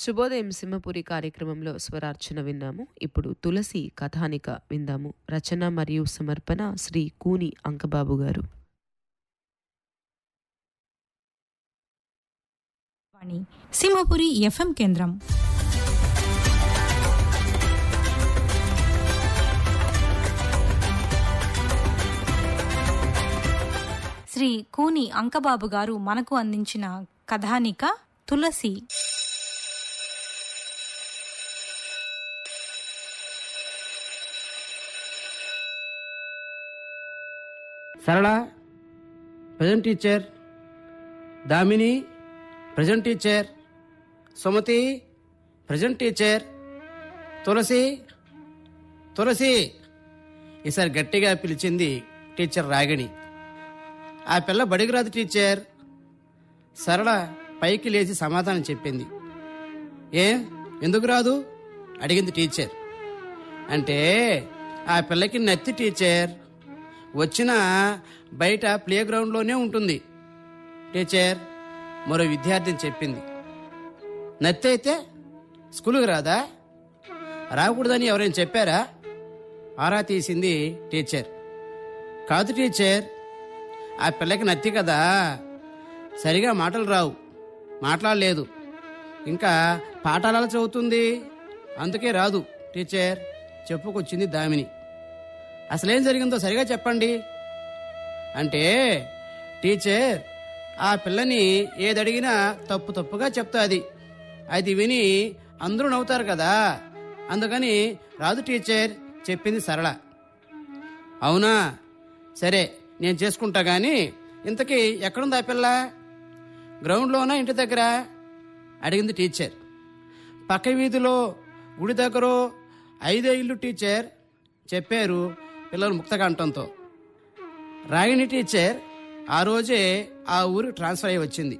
శుభోదయం సింహపురి కార్యక్రమంలో స్వరార్చన విన్నాము ఇప్పుడు తులసి కథానిక విందాము రచన మరియు సమర్పణ శ్రీ కూని అంకబాబు గారు వాణి సింహపురి ఎఫ్ఎం కేంద్రం శ్రీ కూని అంకబాబు గారు మనకు అందించిన కథానిక Tulasi Sarala present teacher Damini present teacher Sumathi present teacher Tulasi Tulasi ఈసారి గట్టిగా పిలిచింది టీచర్ రాగిణి ఆ పిల్ల బడికి రాదు టీచర్ సరళ పైకి లేచి సమాధానం చెప్పింది ఏ ఎందుకు రాదు అడిగింది టీచర్ అంటే ఆ పిల్లకి నత్తి టీచర్ వచ్చిన బయట ప్లే గ్రౌండ్లోనే ఉంటుంది టీచర్ మరో విద్యార్థిని చెప్పింది నత్తి అయితే స్కూల్కి రాదా రాకూడదని ఎవరైనా చెప్పారా ఆరా తీసింది టీచర్ కాదు టీచర్ ఆ పిల్లకి నత్తి కదా సరిగా మాటలు రావు మాట్లాడలేదు ఇంకా పాఠాలు చదువుతుంది అందుకే రాదు టీచర్ చెప్పుకొచ్చింది దామిని అసలేం జరిగిందో సరిగా చెప్పండి అంటే టీచర్ ఆ పిల్లని ఏదడిగినా తప్పు తప్పుగా చెప్తాది అది విని అందరూ నవ్వుతారు కదా అందుకని రాదు టీచర్ చెప్పింది సరళ అవునా సరే నేను చేసుకుంటా గాని ఇంతకీ ఎక్కడుంది ఆ పిల్ల గ్రౌండ్లోనా ఇంటి దగ్గర అడిగింది టీచర్ పక్క వీధిలో గుడి దగ్గర ఐదే ఇల్లు టీచర్ చెప్పారు పిల్లలు ముక్తకంఠంతో రాగిణి టీచర్ ఆ రోజే ఆ ఊరు ట్రాన్స్ఫర్ అయి వచ్చింది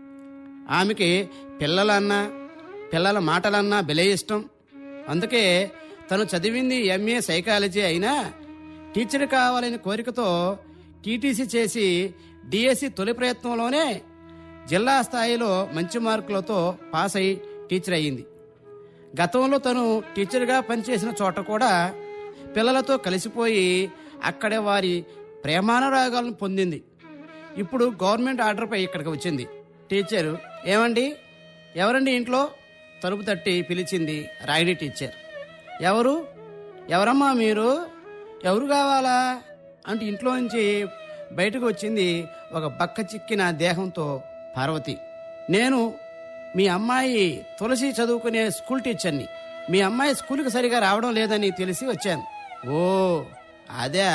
ఆమెకి పిల్లలన్నా పిల్లల మాటలన్నా భలే ఇష్టం అందుకే తను చదివింది ఎంఏ సైకాలజీ అయినా టీచర్ కావాలని కోరికతో టీటీసీ చేసి డిఎస్సి తొలి ప్రయత్నంలోనే జిల్లా స్థాయిలో మంచి మార్కులతో పాస్ అయి టీచర్ అయ్యింది గతంలో తను టీచర్గా పనిచేసిన చోట కూడా పిల్లలతో కలిసిపోయి అక్కడే వారి ప్రేమానురాగాలను పొందింది ఇప్పుడు గవర్నమెంట్ ఆర్డర్పై ఇక్కడికి వచ్చింది టీచరు ఏమండి ఎవరండి ఇంట్లో తలుపు తట్టి పిలిచింది రాయిడి టీచర్ ఎవరు ఎవరమ్మా మీరు ఎవరు కావాలా అంటే ఇంట్లో నుంచి బయటకు వచ్చింది ఒక బక్క చిక్కిన దేహంతో పార్వతి నేను మీ అమ్మాయి తులసి చదువుకునే స్కూల్ టీచర్ని మీ అమ్మాయి స్కూల్కి సరిగా రావడం లేదని తెలిసి వచ్చాను ఓ అదే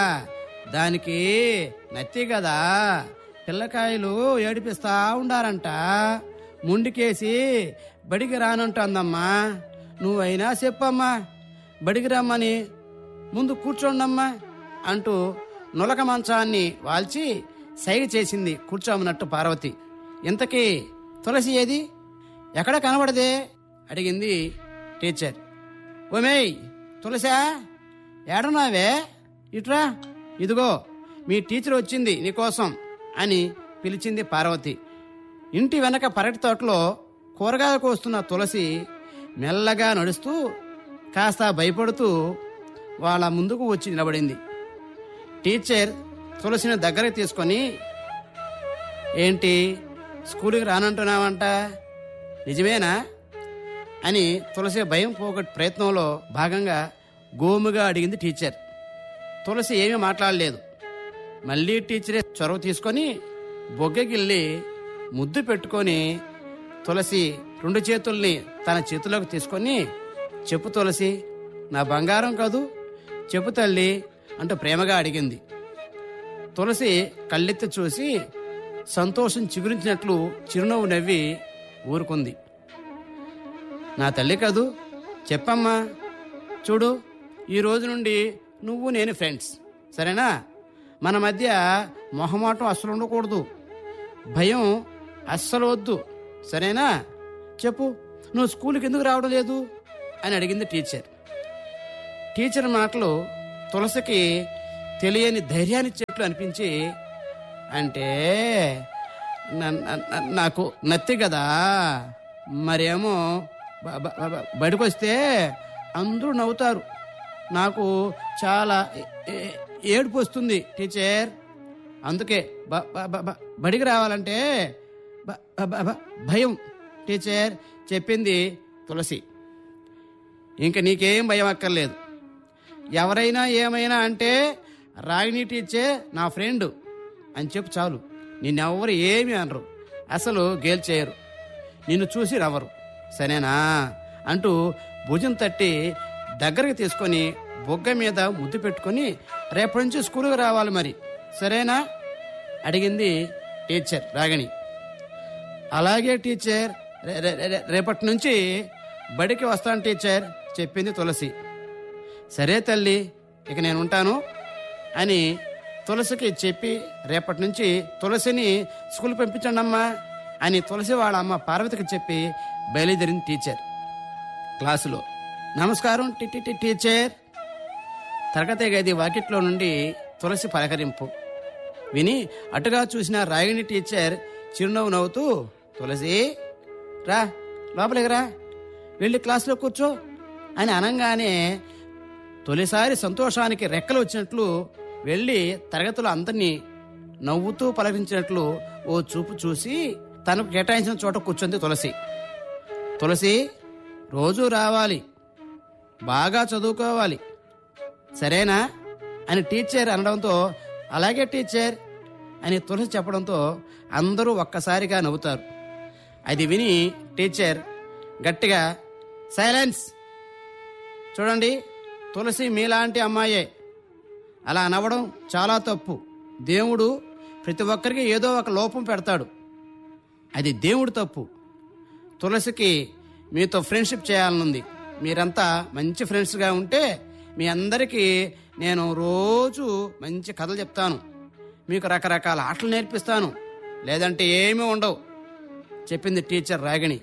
దానికి నత్తి కదా పిల్లకాయలు ఏడిపిస్తా ఉండారంట ముండికేసి బడికి రానంటుందమ్మా నువ్వైనా చెప్పమ్మా బడికి రమ్మని ముందు కూర్చోండమ్మా అంటూ నులక మంచాన్ని వాల్చి సైగ చేసింది కూర్చోమన్నట్టు పార్వతి ఇంతకీ తులసి ఏది ఎక్కడ కనబడదే అడిగింది టీచర్ ఓమేయ్ తులసా ఏడన్నావే ఇట్రా ఇదిగో మీ టీచర్ వచ్చింది నీకోసం అని పిలిచింది పార్వతి ఇంటి వెనక పరటి తోటలో కూరగాయలు కోస్తున్న తులసి మెల్లగా నడుస్తూ కాస్త భయపడుతూ వాళ్ళ ముందుకు వచ్చి నిలబడింది టీచర్ తులసిని దగ్గరకు తీసుకొని ఏంటి స్కూల్కి రానంటున్నావంట నిజమేనా అని తులసి భయం పోగొట్టే ప్రయత్నంలో భాగంగా గోముగా అడిగింది టీచర్ తులసి ఏమీ మాట్లాడలేదు మళ్ళీ టీచరే చొరవ తీసుకొని బొగ్గగిల్లి ముద్దు పెట్టుకొని తులసి రెండు చేతుల్ని తన చేతిలోకి తీసుకొని చెప్పు తులసి నా బంగారం కాదు చెప్పు తల్లి అంటూ ప్రేమగా అడిగింది తులసి కళ్ళెత్తి చూసి సంతోషం చిగురించినట్లు చిరునవ్వు నవ్వి ఊరుకుంది నా తల్లి కాదు చెప్పమ్మా చూడు ఈ రోజు నుండి నువ్వు నేను ఫ్రెండ్స్ సరేనా మన మధ్య మొహమాటం అస్సలు ఉండకూడదు భయం అస్సలు వద్దు సరేనా చెప్పు నువ్వు స్కూల్కి ఎందుకు రావడం లేదు అని అడిగింది టీచర్ టీచర్ మాటలు తులసికి తెలియని ధైర్యాన్ని చెట్లు అనిపించి అంటే న- న- న- నాకు నత్తి కదా మరేమో బ- బ- బ- బడికి వస్తే అందరూ నవ్వుతారు నాకు చాలా ఏ- ఏ- ఏడుపు వస్తుంది టీచర్ అందుకే బ- బ- బ- బ- బడికి రావాలంటే బ- బ- బ- బ- భయం టీచర్ చెప్పింది తులసి ఇంక నీకేం భయం అక్కర్లేదు ఎవరైనా ఏమైనా అంటే రాగిణి టీచర్ నా ఫ్రెండ్ అని చెప్పు చాలు నిన్నెవ్వరు ఏమి అనరు అసలు గేల్ చేయరు నిన్ను చూసి రవ్వరు సరేనా అంటూ భుజం తట్టి దగ్గరకు తీసుకొని బొగ్గ మీద ముద్దు పెట్టుకొని రేపటి నుంచి స్కూల్కి రావాలి మరి సరేనా అడిగింది టీచర్ రాగిణి అలాగే టీచర్ రే- రే- రే- రేపటి నుంచి బడికి వస్తాను టీచర్ చెప్పింది తులసి సరే తల్లి ఇక నేను ఉంటాను అని తులసికి చెప్పి రేపటి నుంచి తులసిని స్కూల్ పంపించండి అమ్మా అని తులసి వాళ్ళ అమ్మ పార్వతికి చెప్పి బయలుదేరింది టీచర్ క్లాసులో నమస్కారం టి టి- టి- టీచర్ తరగతి గది వాకిట్లో నుండి తులసి పలకరింపు విని అటుగా చూసిన రాగిణి టీచర్ చిరునవ్వు నవ్వుతూ తులసి రా లోపలికి రా వెళ్ళి క్లాసులో కూర్చో అని అనగానే తొలిసారి సంతోషానికి రెక్కలు వచ్చినట్లు వెళ్ళి తరగతిలో అందరినీ నవ్వుతూ పలకరించినట్లు ఓ చూపు చూసి తనకు కేటాయించిన చోట కూర్చుంది తులసి తులసి రోజు రావాలి బాగా చదువుకోవాలి సరేనా అని టీచర్ అనడంతో అలాగే టీచర్ అని తులసి చెప్పడంతో అందరూ ఒక్కసారిగా నవ్వుతారు అది విని టీచర్ గట్టిగా సైలెన్స్ చూడండి తులసి మీలాంటి అమ్మాయే అలా నవ్వడం చాలా తప్పు దేవుడు ప్రతి ఒక్కరికి ఏదో ఒక లోపం పెడతాడు అది దేవుడు తప్పు తులసికి మీతో ఫ్రెండ్షిప్ చేయాలనుంది మీరంతా మంచి ఫ్రెండ్స్గా ఉంటే మీ అందరికీ నేను రోజు మంచి కథలు చెప్తాను మీకు రకరకాల ఆటలు నేర్పిస్తాను లేదంటే ఏమీ ఉండవు చెప్పింది టీచర్ రాగిణి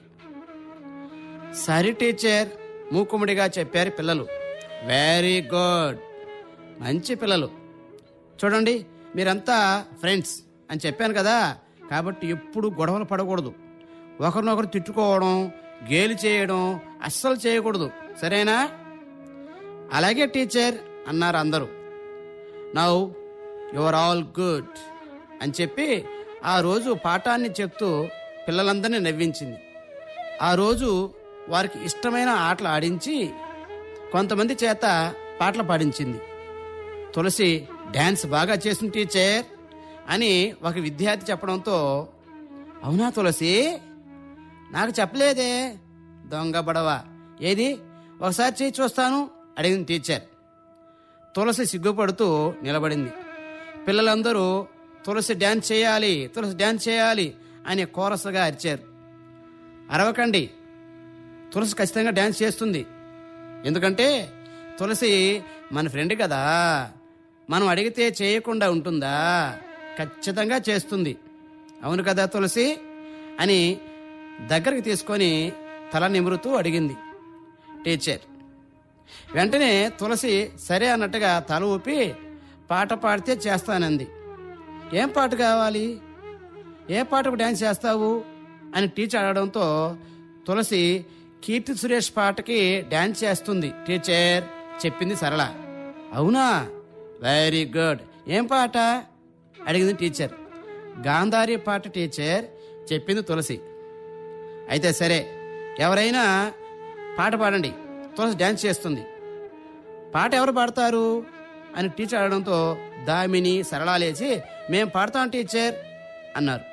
సరే టీచర్ మూకుముడిగా చెప్పారు పిల్లలు వెరీ గుడ్ మంచి పిల్లలు చూడండి మీరంతా ఫ్రెండ్స్ అని చెప్పాను కదా కాబట్టి ఎప్పుడు గొడవలు పడకూడదు ఒకరినొకరు తిట్టుకోవడం గేలి చేయడం అస్సలు చేయకూడదు సరేనా అలాగే టీచర్ అన్నారు అందరూ నౌ యువర్ ఆల్ గుడ్ అని చెప్పి ఆ రోజు పాఠాన్ని చెప్తూ పిల్లలందరినీ నవ్వించింది ఆ రోజు వారికి ఇష్టమైన ఆటలు ఆడించి కొంతమంది చేత పాటలు పాడించింది తులసి డ్యాన్స్ బాగా చేసింది టీచర్ అని ఒక విద్యార్థి చెప్పడంతో అవునా తులసి నాకు చెప్పలేదే దొంగ బడవ ఏది ఒకసారి చేయి చూస్తాను అడిగింది టీచర్ తులసి సిగ్గుపడుతూ నిలబడింది పిల్లలందరూ తులసి డ్యాన్స్ చేయాలి తులసి డ్యాన్స్ చేయాలి అని కోరసగా అరిచారు అరవకండి తులసి ఖచ్చితంగా డ్యాన్స్ చేస్తుంది ఎందుకంటే తులసి మన ఫ్రెండ్ కదా మనం అడిగితే చేయకుండా ఉంటుందా ఖచ్చితంగా చేస్తుంది అవును కదా తులసి అని దగ్గరికి తీసుకొని తల నిమురుతూ అడిగింది టీచర్ వెంటనే తులసి సరే అన్నట్టుగా తల ఊపి పాట పాడితే చేస్తానంది ఏం పాట కావాలి ఏ పాటకు డ్యాన్స్ చేస్తావు అని టీచర్ అడగడంతో తులసి కీర్తి సురేష్ పాటకి డ్యాన్స్ చేస్తుంది టీచర్ చెప్పింది సరళ అవునా వెరీ గుడ్ ఏం పాట అడిగింది టీచర్ గాంధారి పాట టీచర్ చెప్పింది తులసి అయితే సరే ఎవరైనా పాట పాడండి తులసి డ్యాన్స్ చేస్తుంది పాట ఎవరు పాడతారు అని టీచర్ అడగడంతో దామిని సరళ లేచి మేం పాడతాం టీచర్ అన్నారు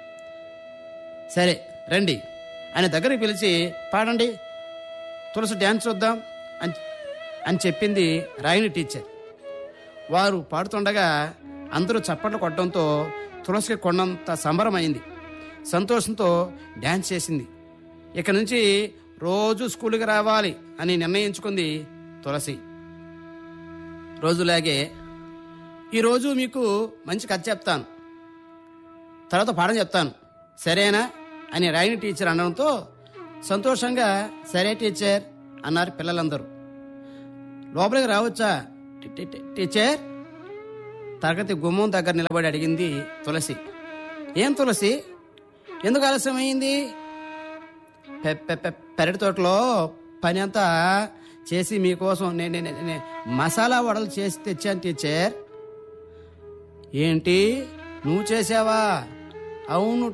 సరే రండి ఆయన దగ్గరికి పిలిచి పాడండి తులసి డ్యాన్స్ చూద్దాం అని అని చెప్పింది రాయిని టీచర్ వారు పాడుతుండగా అందరూ చప్పట్లు కొట్టడంతో తులసికి కొండంత సంబరమైంది సంతోషంతో డ్యాన్స్ చేసింది ఇక నుంచి రోజు స్కూల్కి రావాలి అని నిర్ణయించుకుంది తులసి రోజులాగే ఈరోజు మీకు మంచి కథ చెప్తాను తర్వాత పాఠం చెప్తాను సరేనా అని రాయిని టీచర్ అనడంతో సంతోషంగా సరే టీచర్ అన్నారు పిల్లలందరూ లోపలికి రావచ్చా టీ- టీ- టీ- టీచర్ తరగతి గుమ్మం దగ్గర నిలబడి అడిగింది తులసి ఏం తులసి ఎందుకు ఆలస్యమైంది పె- పె- పె- పెరటి తోటలో పని అంతా చేసి మీకోసం నేను నేను- నేను మసాలా వడలు చేసి తెచ్చాను టీచర్ ఏంటి నువ్వు చేసావా అవును